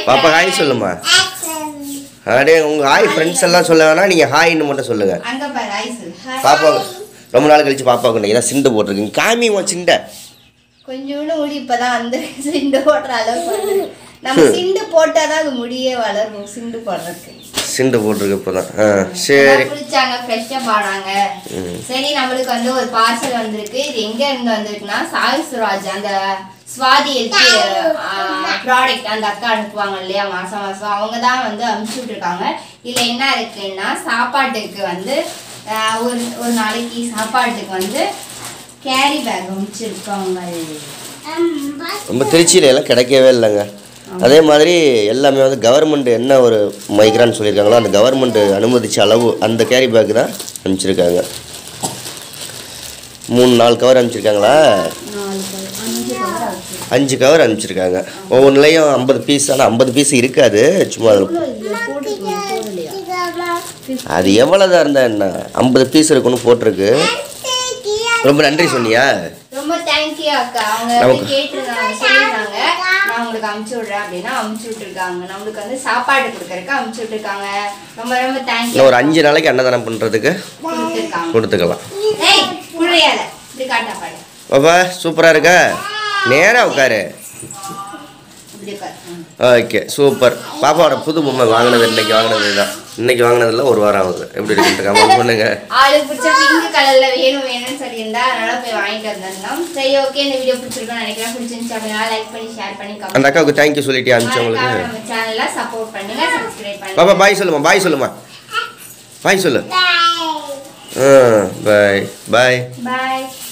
பாப்பா ஹாய் சொல்லுமா அடே உங்கள் ஹாய் ஃப்ரெண்ட்ஸ் எல்லாம் சொல்ல வேணாம் நீங்கள் ஹாய்னு மட்டும் சொல்லுங்கள் அங்க பாரு ஹாய் சொல்லு ஹாய் பாப்பா ரொம்ப நாள் கழிச்சு பாப்பாவுக்கு இன்னைக்கு தான் சிண்டு போட்டிருக்கீங்க காமிமா சிண்டை கொஞ்சோண்டு முடி இப்பதான் வந்து சிண்டு போடுற அளவுக்கு வருது. நம்ம சிண்டு போட்டாதான் அது முடியே வளரும் சிண்டு போடுறதுக்கு சிண்டு போட்டிருக்கு இப்போ தான் ஆ சரி குளிச்சாங்க ஃப்ரெஷ்ஷா பாடாங்க சரி நம்மளுக்கு வந்து ஒரு பார்சல் வந்திருக்கு இது எங்க இருந்து வந்திருக்குன்னா சாய் சுராஜ் அந்த சுவாதி எடுத்து ப்ராடக்ட் அந்த அக்கா அனுப்புவாங்க இல்லையா மாசம் மாசம் அவங்க தான் வந்து அனுப்பிச்சு விட்டுருக்காங்க இதுல என்ன இருக்குன்னா சாப்பாட்டுக்கு வந்து ஆஹ், ஒரு ஒரு நாளைக்கு சாப்பாட்டுக்கு வந்து கேரி பேக் அனுப்பிச்சிருக்காங்க நம்ம திருச்சியில எல்லாம் கிடைக்கவே இல்லைங்க அதே மாதிரி எல்லாமே வந்து கவர்மெண்ட் என்ன ஒரு மைக்ரான்னு சொல்லியிருக்காங்களோ அந்த கவர்மெண்ட் அனுமதிச்ச அளவு அந்த கேரி பேக் தான் அனுப்பிச்சிருக்காங்க மூணு நாலு கவர் அனுப்பிச்சிருக்காங்களா நாலு cover, அஞ்சு கவர் ஆச்சு அஞ்சு கவர் அனுப்பிச்சிருக்காங்க ஒவ்வொன்றுலையும் ஐம்பது பீஸ் ஆனால் ஐம்பது பீஸ் இருக்காது சும்மா அதில் எவ்வளோ இதுல போட்டுருக்கோம் போடலையா அது எவ்வளோதான் இருந்தா என்ன ஐம்பது பீஸ் இருக்குன்னு போட்டிருக்கு ரொம்ப நன்றி சொன்னியா ரொம்ப தேங்க்யூ அக்கா அவங்க நமக்கு- வந்து கேட்டிருந்தாங்க சொல்லியிருந்தாங்க நான் உங்களுக்கு அமுச்சு விடுறேன் அப்படின்னா அமுச்சு விட்டுருக்காங்க நம்மளுக்கு வந்து சாப்பாடு கொடுக்கறதுக்கு அமுச்சு விட்டுருக்காங்க ரொம்ப ரொம்ப தேங்க்யூ இன்னும் ஒரு அஞ்சு நாளைக்கு அன்னதானம் பண்ணுறதுக்கு கொடுத்துருக்காங்க கொடுத்துக்கலாம் ஏய் புரியாத இப்படி காட்டா பாடு பாப்பா சூப்பராக இருக்கா நேராக உட்காரு இப்படி உட்காரு. ம். ஓகே சூப்பர் பாப்பாவோட புது பொம்மை வாங்கினது இன்னைக்கு வாங்கினது தான் இன்னைக்கு வாங்கினதுல ஒரு வாரம் ஆகுது எப்படி இருக்குன்ட்டு கமெண்ட் பண்ணுங்க ஆளுக்கு பிடிச்ச பிங்க் கலர்ல வேணும் வேணும்னு சொல்லியிருந்தா அதனால போய் வாங்கிட்டு வந்திருந்தோம் சரி ஓகே இந்த வீடியோ பிடிச்சிருக்கோம் நினைக்கிறேன் பிடிச்சிருந்துச்சு அப்படின்னா லைக் பண்ணி ஷேர் பண்ணி அந்த கமெண்ட் அக்காவுக்கு தேங்க்யூ சொல்லிட்டு அனுப்பிச்சவங்களுக்கு நம்ம சேனல்ல சப்போர்ட் பண்ணுங்க சப்ஸ்கிரைப் பண்ணுங்க பாப்பா பாய் சொல்லுமா பாய் சொல்லுமா பாய் சொல்லு ஆ பாய் பாய் பாய்